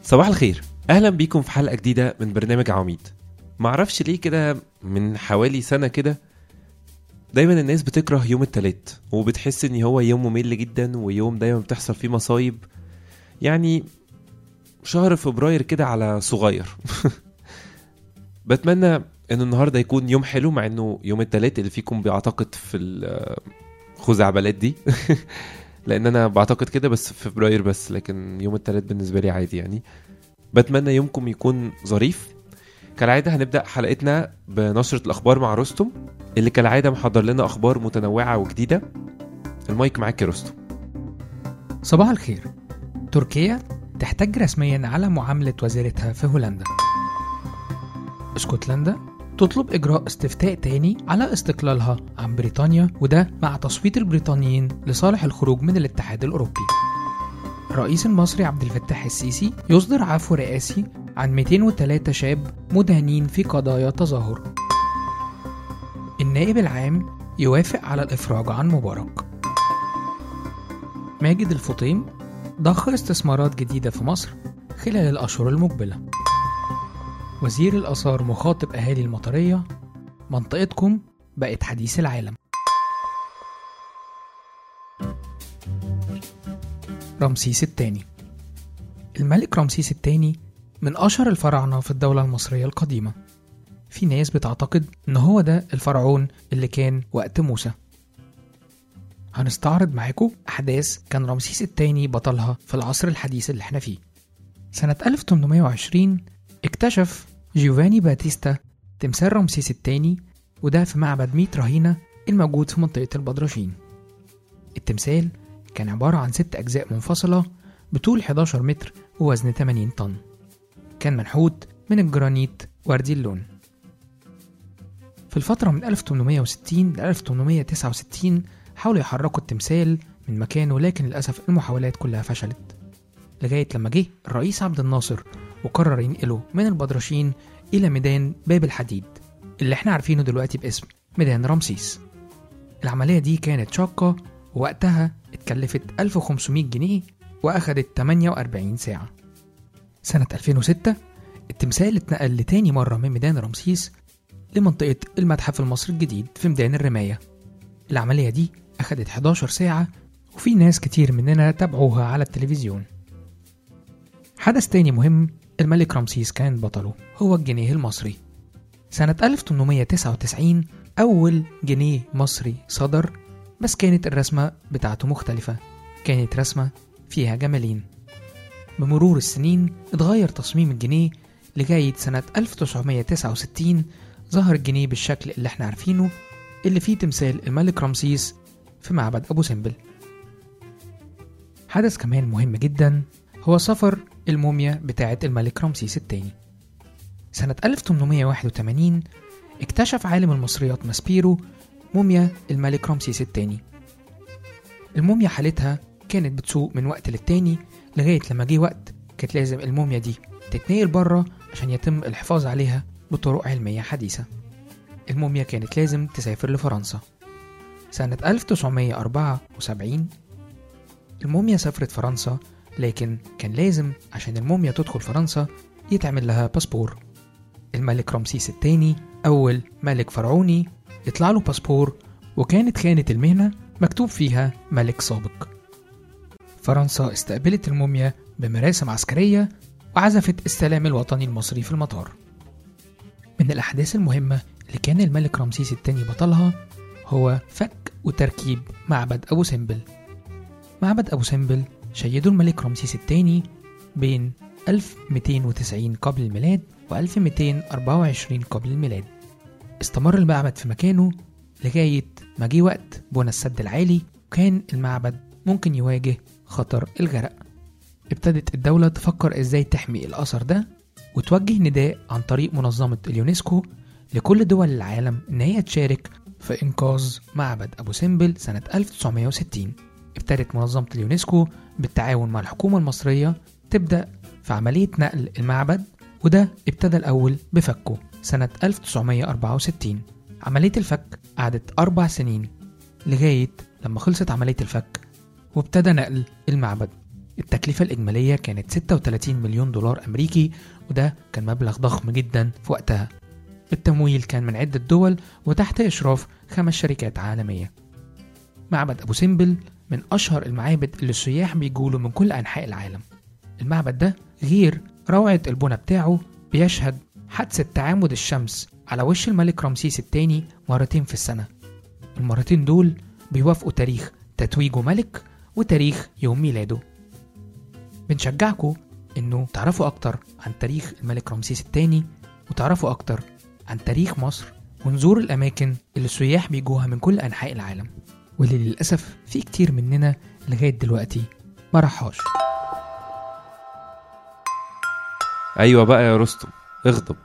صباح الخير اهلا بيكم في حلقه جديده من برنامج عواميد معرفش ليه كده من حوالي سنه كده دايما الناس بتكره يوم التلات وبتحس ان هو يوم ممل جدا ويوم دايما بتحصل فيه مصايب يعني شهر فبراير كده على صغير بتمنى ان النهارده يكون يوم حلو مع انه يوم التلات اللي فيكم بيعتقد في الخزعبلات دي لان انا بعتقد كده بس في فبراير بس لكن يوم التلات بالنسبه لي عادي يعني بتمنى يومكم يكون ظريف كالعاده هنبدا حلقتنا بنشره الاخبار مع رستم اللي كالعاده محضر لنا اخبار متنوعه وجديده المايك معاك يا رستم صباح الخير تركيا تحتج رسميا على معاملة وزيرتها في هولندا اسكتلندا تطلب إجراء استفتاء تاني على استقلالها عن بريطانيا وده مع تصويت البريطانيين لصالح الخروج من الاتحاد الأوروبي الرئيس المصري عبد الفتاح السيسي يصدر عفو رئاسي عن 203 شاب مدهنين في قضايا تظاهر النائب العام يوافق على الإفراج عن مبارك ماجد الفطيم ضخ استثمارات جديدة في مصر خلال الأشهر المقبلة وزير الآثار مخاطب أهالي المطرية منطقتكم بقت حديث العالم رمسيس الثاني الملك رمسيس الثاني من أشهر الفراعنة في الدولة المصرية القديمة في ناس بتعتقد إن هو ده الفرعون اللي كان وقت موسى هنستعرض معاكم أحداث كان رمسيس الثاني بطلها في العصر الحديث اللي احنا فيه سنة 1820 اكتشف جيوفاني باتيستا تمثال رمسيس الثاني وده في معبد ميت رهينة الموجود في منطقة البدرشين التمثال كان عبارة عن ست أجزاء منفصلة بطول 11 متر ووزن 80 طن كان منحوت من الجرانيت وردي اللون في الفترة من 1860 ل 1869 حاولوا يحركوا التمثال من مكانه لكن للأسف المحاولات كلها فشلت لغاية لما جه الرئيس عبد الناصر وقرر ينقله من البدرشين إلى ميدان باب الحديد اللي احنا عارفينه دلوقتي باسم ميدان رمسيس العملية دي كانت شاقة ووقتها اتكلفت 1500 جنيه وأخدت 48 ساعة سنة 2006 التمثال اتنقل لتاني مرة من ميدان رمسيس لمنطقة المتحف المصري الجديد في ميدان الرماية العملية دي أخدت 11 ساعة وفي ناس كتير مننا تابعوها على التلفزيون حدث تاني مهم الملك رمسيس كان بطله هو الجنيه المصري سنة 1899 أول جنيه مصري صدر بس كانت الرسمة بتاعته مختلفة كانت رسمة فيها جمالين بمرور السنين اتغير تصميم الجنيه لغاية سنة 1969 ظهر الجنيه بالشكل اللي احنا عارفينه اللي فيه تمثال الملك رمسيس في معبد أبو سمبل حدث كمان مهم جدا هو سفر الموميا بتاعة الملك رمسيس الثاني سنة 1881 اكتشف عالم المصريات ماسبيرو موميا الملك رمسيس الثاني الموميا حالتها كانت بتسوء من وقت للتاني لغاية لما جه وقت كانت لازم الموميا دي تتنقل بره عشان يتم الحفاظ عليها بطرق علمية حديثة الموميا كانت لازم تسافر لفرنسا سنة 1974 الموميا سافرت فرنسا لكن كان لازم عشان الموميا تدخل فرنسا يتعمل لها باسبور الملك رمسيس الثاني أول ملك فرعوني يطلع له باسبور وكانت خانة المهنة مكتوب فيها ملك سابق فرنسا استقبلت الموميا بمراسم عسكرية وعزفت السلام الوطني المصري في المطار من الأحداث المهمة اللي كان الملك رمسيس الثاني بطلها هو فك وتركيب معبد أبو سمبل معبد أبو سمبل شيده الملك رمسيس الثاني بين 1290 قبل الميلاد و 1224 قبل الميلاد استمر المعبد في مكانه لغاية ما جه وقت بنى السد العالي وكان المعبد ممكن يواجه خطر الغرق ابتدت الدولة تفكر ازاي تحمي الأثر ده وتوجه نداء عن طريق منظمة اليونسكو لكل دول العالم إن هي تشارك في إنقاذ معبد أبو سمبل سنة 1960 ابتدت منظمة اليونسكو بالتعاون مع الحكومة المصرية تبدأ في عملية نقل المعبد وده ابتدى الأول بفكه سنة 1964 عملية الفك قعدت أربع سنين لغاية لما خلصت عملية الفك وابتدى نقل المعبد التكلفة الإجمالية كانت 36 مليون دولار أمريكي وده كان مبلغ ضخم جدا في وقتها التمويل كان من عدة دول وتحت إشراف خمس شركات عالمية معبد أبو سمبل من أشهر المعابد اللي السياح بيجولوا من كل أنحاء العالم المعبد ده غير روعة البنى بتاعه بيشهد حادثة تعامد الشمس على وش الملك رمسيس الثاني مرتين في السنة المرتين دول بيوافقوا تاريخ تتويجه ملك وتاريخ يوم ميلاده بنشجعكم انه تعرفوا اكتر عن تاريخ الملك رمسيس الثاني وتعرفوا اكتر عن تاريخ مصر ونزور الاماكن اللي السياح بيجوها من كل انحاء العالم واللي للاسف في كتير مننا لغايه دلوقتي ما راحهاش ايوه بقى يا رستم اغضب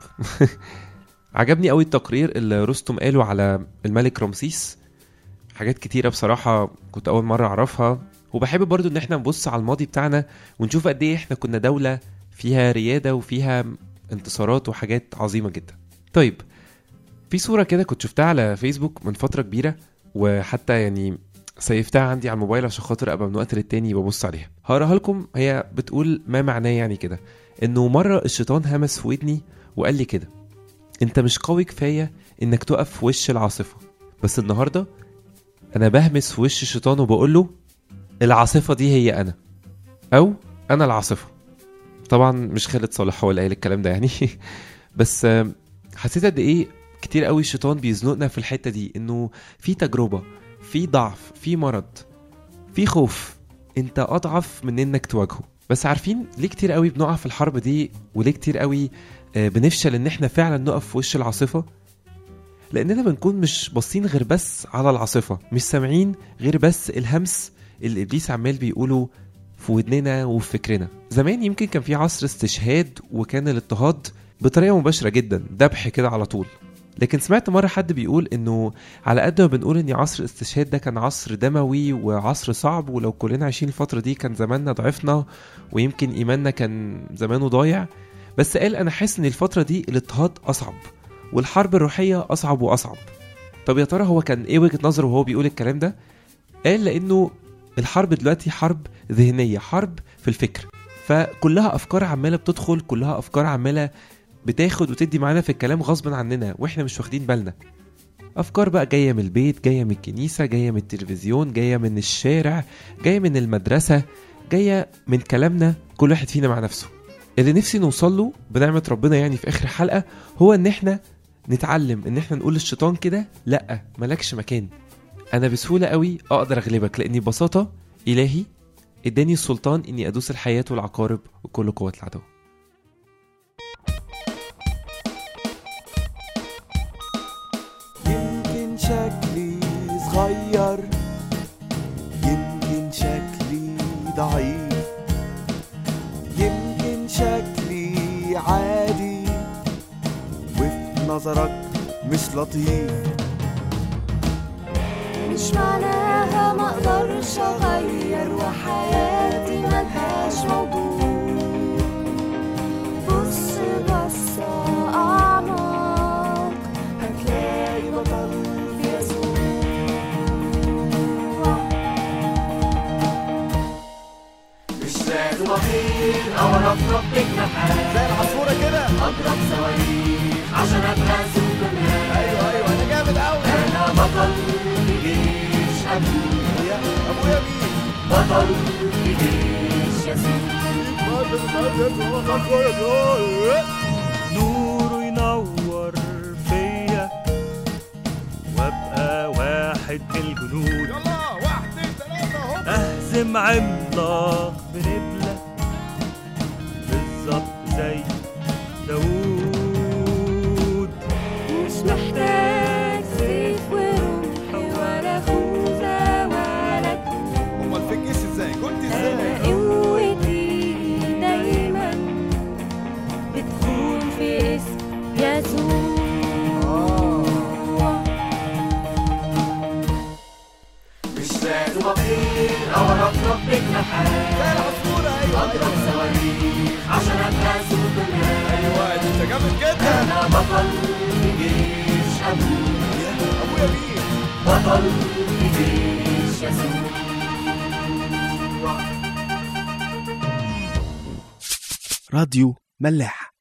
عجبني قوي التقرير اللي رستم قاله على الملك رمسيس حاجات كتيرة بصراحة كنت أول مرة أعرفها وبحب برضو إن احنا نبص على الماضي بتاعنا ونشوف قد إيه احنا كنا دولة فيها ريادة وفيها انتصارات وحاجات عظيمة جدا طيب في صورة كده كنت شفتها على فيسبوك من فترة كبيرة وحتى يعني سيفتها عندي على الموبايل عشان خاطر ابقى من وقت للتاني ببص عليها هقراها لكم هي بتقول ما معناه يعني كده انه مرة الشيطان همس في ودني وقال لي كده انت مش قوي كفاية انك تقف في وش العاصفة بس النهاردة انا بهمس في وش الشيطان وبقول له العاصفة دي هي انا او انا العاصفة طبعا مش خالد صالح هو اللي قايل الكلام ده يعني بس آم، حسيت قد ايه كتير قوي الشيطان بيزنقنا في الحتة دي انه في تجربة في ضعف في مرض في خوف انت اضعف من انك تواجهه بس عارفين ليه كتير قوي بنقع في الحرب دي وليه كتير قوي آه، بنفشل ان احنا فعلا نقف في وش العاصفة لاننا بنكون مش باصين غير بس على العاصفة مش سامعين غير بس الهمس اللي ابليس عمال بيقوله في ودننا وفي فكرنا زمان يمكن كان في عصر استشهاد وكان الاضطهاد بطريقة مباشرة جدا ذبح كده على طول لكن سمعت مرة حد بيقول انه على قد ما بنقول ان عصر الاستشهاد ده كان عصر دموي وعصر صعب ولو كلنا عايشين الفترة دي كان زماننا ضعفنا ويمكن ايماننا كان زمانه ضايع بس قال انا حاسس ان الفترة دي الاضطهاد اصعب والحرب الروحية اصعب واصعب طب يا ترى هو كان ايه وجهة نظره وهو بيقول الكلام ده قال لانه الحرب دلوقتي حرب ذهنية حرب في الفكر فكلها افكار عمالة بتدخل كلها افكار عمالة بتاخد وتدي معانا في الكلام غصب عننا واحنا مش واخدين بالنا افكار بقى جايه من البيت جايه من الكنيسه جايه من التلفزيون جايه من الشارع جايه من المدرسه جايه من كلامنا كل واحد فينا مع نفسه اللي نفسي نوصل له بنعمه ربنا يعني في اخر حلقه هو ان احنا نتعلم ان احنا نقول للشيطان كده لا مالكش مكان انا بسهوله قوي اقدر اغلبك لاني ببساطه الهي اداني السلطان اني ادوس الحياه والعقارب وكل قوه العدو يمكن شكلي صغير يمكن شكلي ضعيف يمكن شكلي عادي وفي نظرك مش لطيف مش معناها ما اقدرش اغير وحياتي ملهاش موضوع بص بص اعمق هتلاقي بطل في يسوع مش لازم اطير او انطلق بجناحات زي العصفورة كده اضرب صواريخ عشان ابقى سوبرمان ايوه ايوه انا جامد قوي انا بطل في جيش ابويا يا ابويا مين بطل في جيش يسوع نوره ينور فيا وابقى واحد من الجنود يلا واحد اتنين تلاتة هوب اهزم عملاق بنبلة بالظبط زي داوود مش محتاج سيف ورمح ولا خوذة ولا كوع امال في الجيش ازاي كنت انا ازاي قوتي دايما بتكون في اسم يسوع مش لازم اطير او انطلق بجناحات زي العصفورة ايوه اضرب صواريخ عشان ابقى سوبرمان ايوه دي راديو ملاح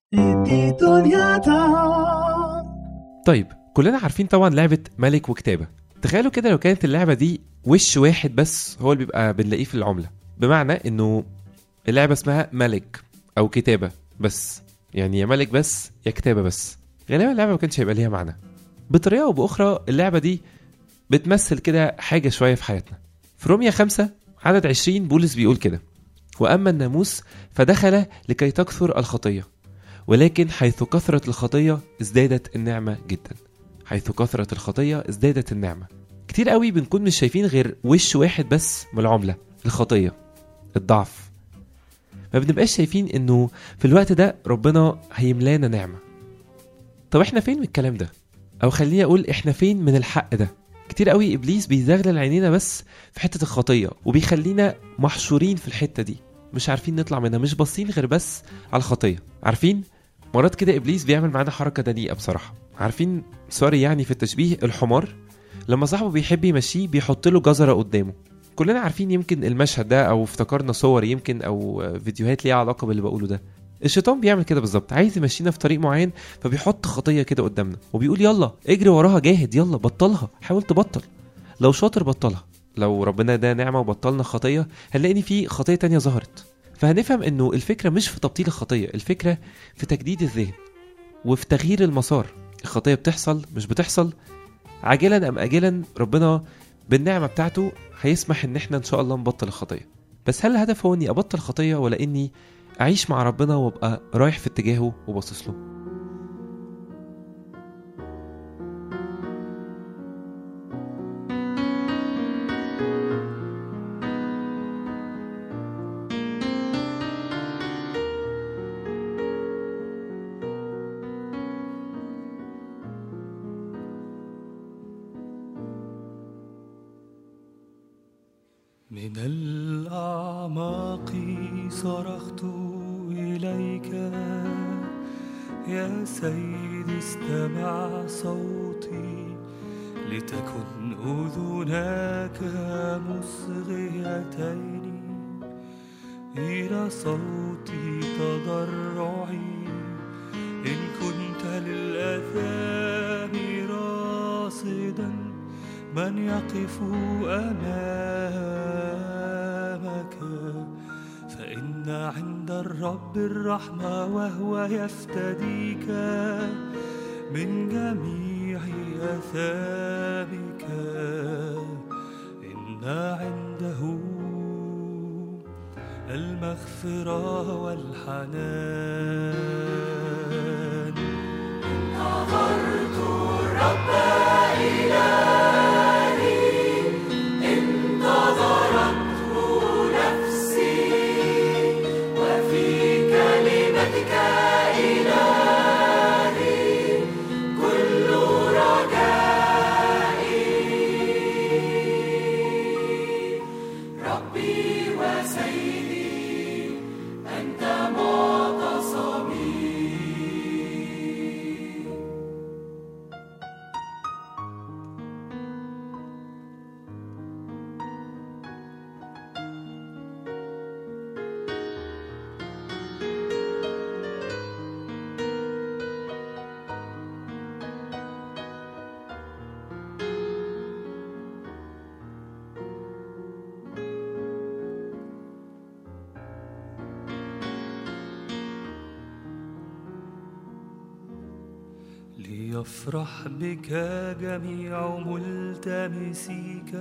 طيب كلنا عارفين طبعا لعبة ملك وكتابة تخيلوا كده لو كانت اللعبة دي وش واحد بس هو اللي بيبقى بنلاقيه في العملة بمعنى انه اللعبة اسمها ملك او كتابة بس يعني يا ملك بس يا كتابة بس غالبا اللعبة ما كانش هيبقى ليها معنى بطريقة او باخرى اللعبة دي بتمثل كده حاجة شوية في حياتنا في روميا خمسة عدد عشرين بولس بيقول كده وأما الناموس فدخل لكي تكثر الخطية ولكن حيث كثرت الخطية ازدادت النعمة جدا حيث كثرت الخطية ازدادت النعمة كتير قوي بنكون مش شايفين غير وش واحد بس من العملة الخطية الضعف ما بنبقاش شايفين انه في الوقت ده ربنا هيملانا نعمة طب احنا فين من الكلام ده او خليني اقول احنا فين من الحق ده كتير قوي ابليس بيزغلل عينينا بس في حتة الخطية وبيخلينا محشورين في الحتة دي مش عارفين نطلع منها مش باصين غير بس على الخطية عارفين مرات كده ابليس بيعمل معانا حركة دنيئة بصراحة عارفين سوري يعني في التشبيه الحمار لما صاحبه بيحب يمشيه بيحط له جزرة قدامه كلنا عارفين يمكن المشهد ده او افتكرنا صور يمكن او فيديوهات ليها علاقة باللي بقوله ده الشيطان بيعمل كده بالظبط عايز يمشينا في طريق معين فبيحط خطية كده قدامنا وبيقول يلا اجري وراها جاهد يلا بطلها حاول تبطل لو شاطر بطلها لو ربنا ده نعمة وبطلنا خطية هنلاقي في خطية تانية ظهرت فهنفهم انه الفكرة مش في تبطيل الخطية الفكرة في تجديد الذهن وفي تغيير المسار الخطية بتحصل مش بتحصل عاجلا ام اجلا ربنا بالنعمة بتاعته هيسمح ان احنا ان شاء الله نبطل الخطية بس هل الهدف هو اني ابطل خطية ولا اني اعيش مع ربنا وابقى رايح في اتجاهه وباصص له من الأعماق صرخت إليك يا سيدي استمع صوتي لتكن أذناك مصغيتين إلى صوتي تضرعي إن كنت للأثام راصدا من يقف أمامك فإن عند الرب الرحمة وهو يفتديك من جميع أثامك إن عنده المغفرة والحنان ليفرح بك جميع ملتمسيك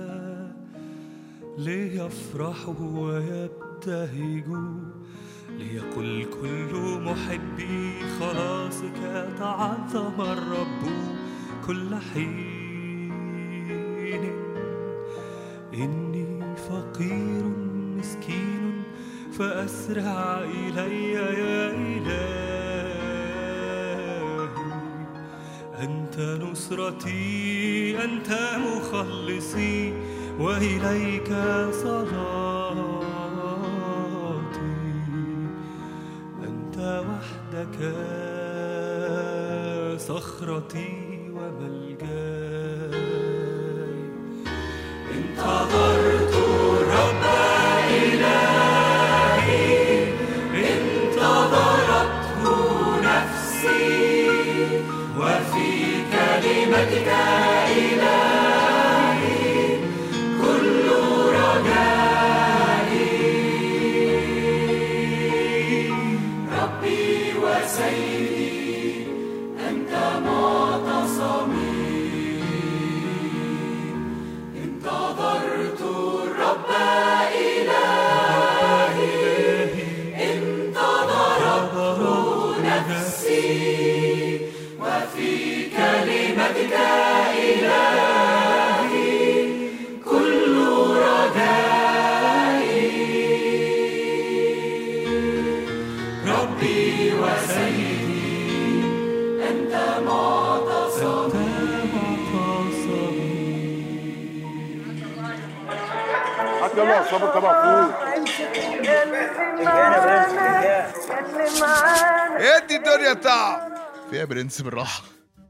ليفرحوا ويبتهجوا ليقل كل محبي خلاصك تعظم الرب كل حين إني فقير مسكين فأسرع إلي يا إلهي أنت نصرتي أنت مخلصي وإليك صلاتي أنت وحدك صخرتي وملجاي انتظرت الرب إلهي انتظر يلا يا صابر طبعا فوق ادي الدنيا تعب فيها برنس بالراحه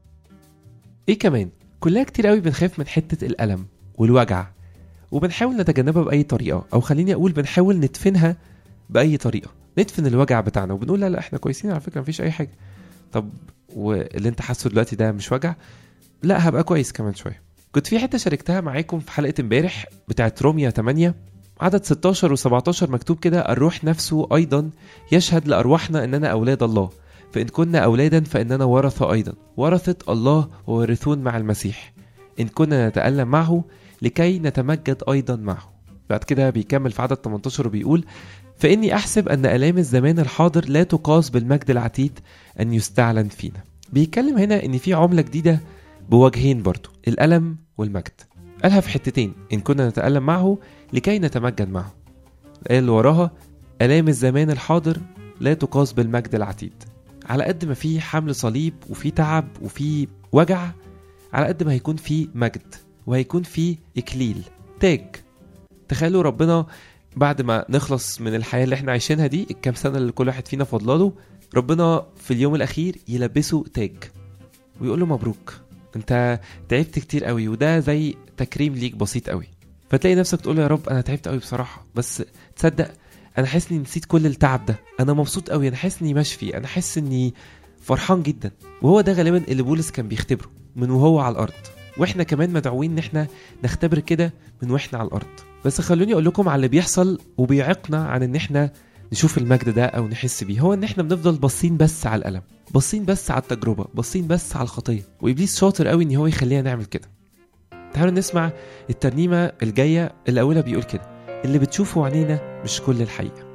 ايه كمان كلها كتير قوي بنخاف من حتة الألم والوجع وبنحاول نتجنبها بأي طريقة أو خليني أقول بنحاول ندفنها بأي طريقة ندفن الوجع بتاعنا وبنقول لا لا احنا كويسين على فكرة مفيش أي حاجة طب واللي انت حاسه دلوقتي ده مش وجع لا هبقى كويس كمان شوية كنت في حتة شاركتها معاكم في حلقة امبارح بتاعت روميا 8 عدد 16 و17 مكتوب كده الروح نفسه أيضا يشهد لأرواحنا أننا أولاد الله فإن كنا أولادا فإننا ورثة أيضا ورثة الله وورثون مع المسيح إن كنا نتألم معه لكي نتمجد أيضا معه بعد كده بيكمل في عدد 18 وبيقول فإني أحسب أن آلام الزمان الحاضر لا تقاس بالمجد العتيد أن يستعلن فينا بيتكلم هنا إن في عملة جديدة بوجهين برضو الألم والمجد قالها في حتتين إن كنا نتألم معه لكي نتمجد معه الآية اللي وراها آلام الزمان الحاضر لا تقاس بالمجد العتيد على قد ما في حمل صليب وفي تعب وفي وجع على قد ما هيكون في مجد وهيكون في إكليل تاج تخيلوا ربنا بعد ما نخلص من الحياة اللي احنا عايشينها دي الكام سنة اللي كل واحد فينا فضلاله ربنا في اليوم الأخير يلبسه تاج ويقول له مبروك انت تعبت كتير قوي وده زي تكريم ليك بسيط قوي فتلاقي نفسك تقول يا رب انا تعبت قوي بصراحة بس تصدق انا حاسس اني نسيت كل التعب ده انا مبسوط قوي انا حاسس اني مشفي انا حاسس اني فرحان جدا وهو ده غالبا اللي بولس كان بيختبره من وهو على الارض واحنا كمان مدعوين ان احنا نختبر كده من واحنا على الارض بس خلوني اقول لكم على اللي بيحصل وبيعيقنا عن ان احنا نشوف المجد ده او نحس بيه هو ان احنا بنفضل باصين بس على الالم باصين بس على التجربه باصين بس على الخطيه وابليس شاطر قوي ان هو يخلينا نعمل كده تعالوا نسمع الترنيمه الجايه اللي اولها بيقول كده اللي بتشوفه عينينا مش كل الحقيقه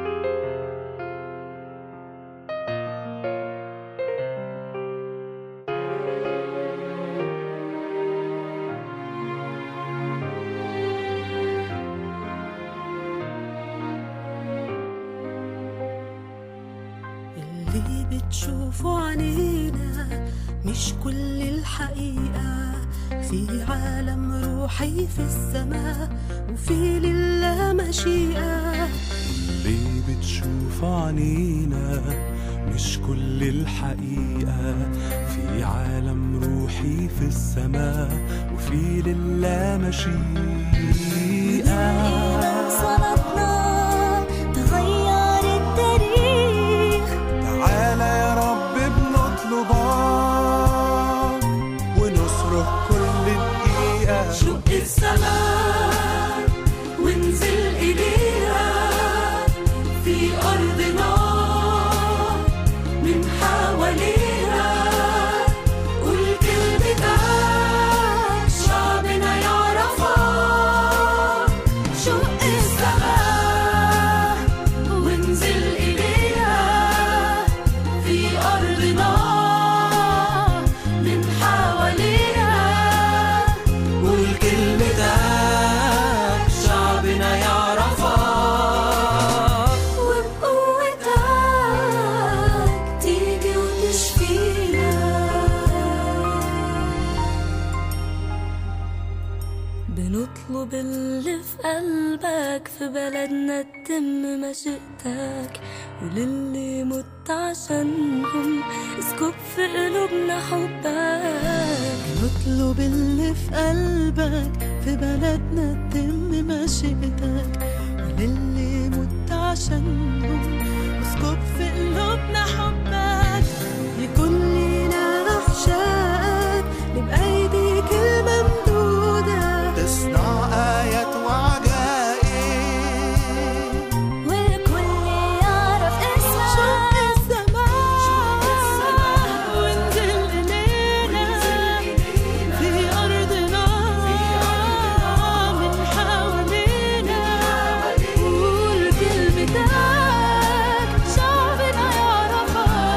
اللي بتشوفه عنينا مش كل الحقيقة في عالم روحي في السماء وفي لله مشيئة اللي بتشوفه عنينا مش كل الحقيقة في عالم روحي في السماء وفي لله مشيئة صلاتنا تغير التاريخ تعالى يا رب بنطلبك ونصرخ كل دقيقة شق السماء وانزل إليها في أرضنا من حوالينا قول كلمتك شعبنا يعرفك شق السماء وانزل إليها في أرضنا من حوالينا قول كلمتك شعبنا يعرفك وبقوتك تيجي وتشفينا بنطلب اللي في قلبك في بلدنا تتم مشيئتك وللي مت عشانهم اسكب في قلوبنا حبك نطلب اللي في قلبك في بلدنا تتم مشيئتك وللي مت عشانهم اسكب في قلوبنا حبك يكون لينا احشائك نبقى ايديك الممدوده تصنع آيات وعجائب والكل يعرف اسمك شق السماء وانزل إلينا في أرضنا من حوالينا قول كلمتك شعبنا يعرفك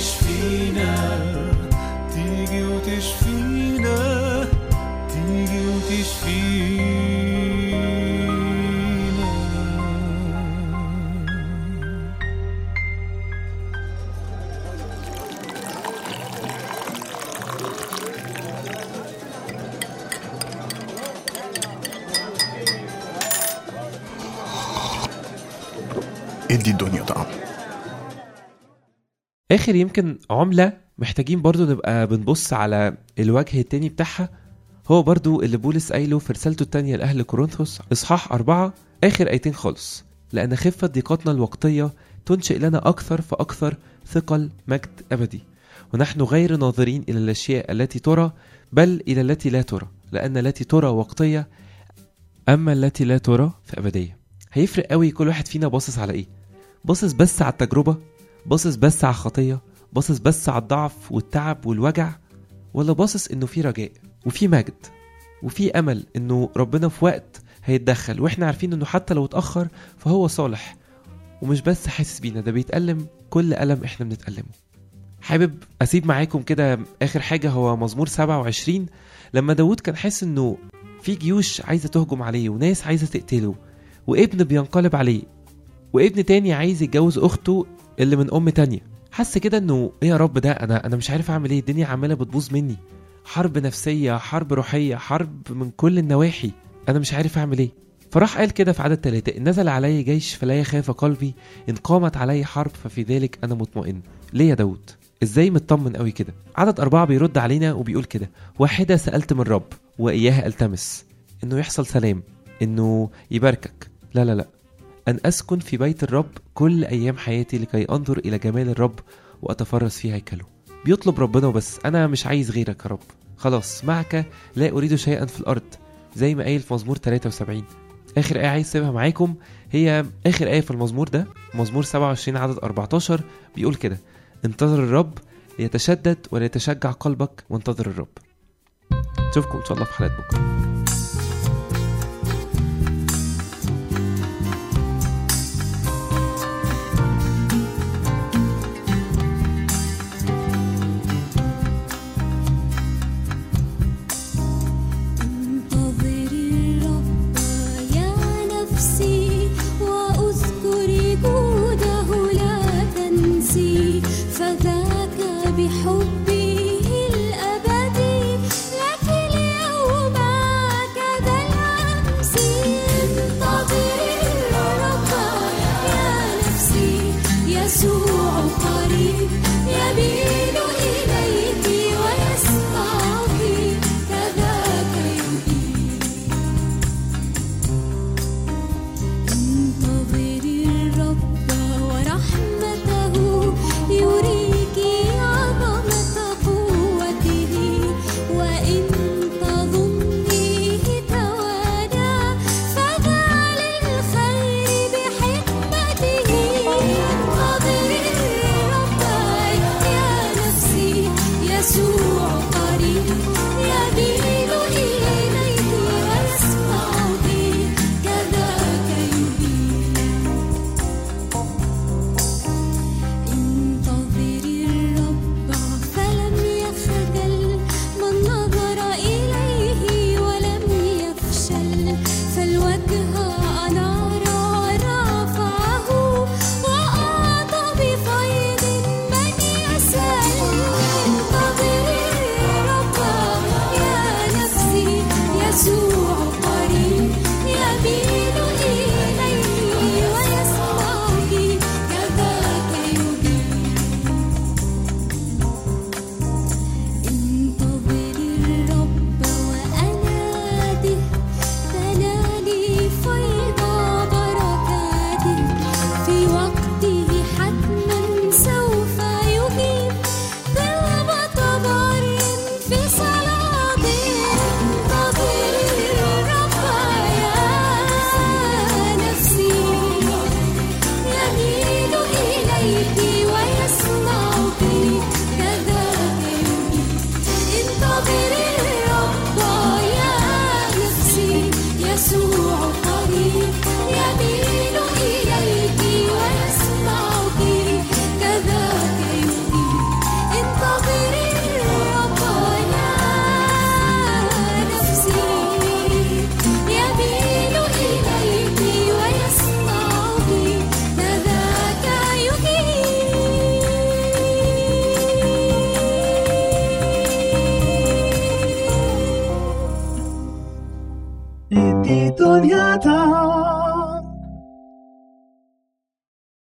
وتشفينا تيجي وتشفينا تيجي وتشفينا ادي الدنيا طعم اخر يمكن عملة محتاجين برضو نبقى بنبص على الوجه التاني بتاعها هو برضو اللي بولس قايله في رسالته التانية لأهل كورنثوس إصحاح أربعة آخر آيتين خالص لأن خفة ضيقتنا الوقتية تنشئ لنا أكثر فأكثر ثقل مجد أبدي ونحن غير ناظرين إلى الأشياء التي ترى بل إلى التي لا ترى لأن التي ترى وقتية أما التي لا ترى فأبدية هيفرق قوي كل واحد فينا باصص على إيه باصص بس على التجربة باصص بس على الخطية باصص بس على الضعف والتعب والوجع ولا باصص انه في رجاء وفي مجد وفي امل انه ربنا في وقت هيتدخل واحنا عارفين انه حتى لو اتاخر فهو صالح ومش بس حاسس بينا ده بيتألم كل ألم احنا بنتألمه حابب اسيب معاكم كده اخر حاجة هو مزمور 27 لما داود كان حاسس انه في جيوش عايزة تهجم عليه وناس عايزة تقتله وابن بينقلب عليه وابن تاني عايز يتجوز اخته اللي من ام تانية حس كده انه ايه يا رب ده انا انا مش عارف اعمل ايه الدنيا عماله بتبوظ مني حرب نفسيه حرب روحيه حرب من كل النواحي انا مش عارف اعمل ايه فراح قال كده في عدد ثلاثة إن نزل علي جيش فلا يخاف قلبي إن قامت علي حرب ففي ذلك أنا مطمئن ليه يا داود إزاي مطمن قوي كده عدد أربعة بيرد علينا وبيقول كده واحدة سألت من رب وإياها ألتمس إنه يحصل سلام إنه يباركك لا لا لا أن أسكن في بيت الرب كل أيام حياتي لكي أنظر إلى جمال الرب وأتفرس في هيكله بيطلب ربنا وبس أنا مش عايز غيرك يا رب خلاص معك لا أريد شيئا في الأرض زي ما قايل في مزمور 73 آخر آية عايز أسيبها معاكم هي آخر آية في المزمور ده مزمور 27 عدد 14 بيقول كده انتظر الرب ليتشدد وليتشجع قلبك وانتظر الرب نشوفكم إن شاء الله في حلقة بكرة انتظري الرب يا نفسي واذكري جوده لا تنسي فذاك بحبه الابدي لك اليوم كذا الامس انتظري الرب يا نفسي يسوع قريب يبيع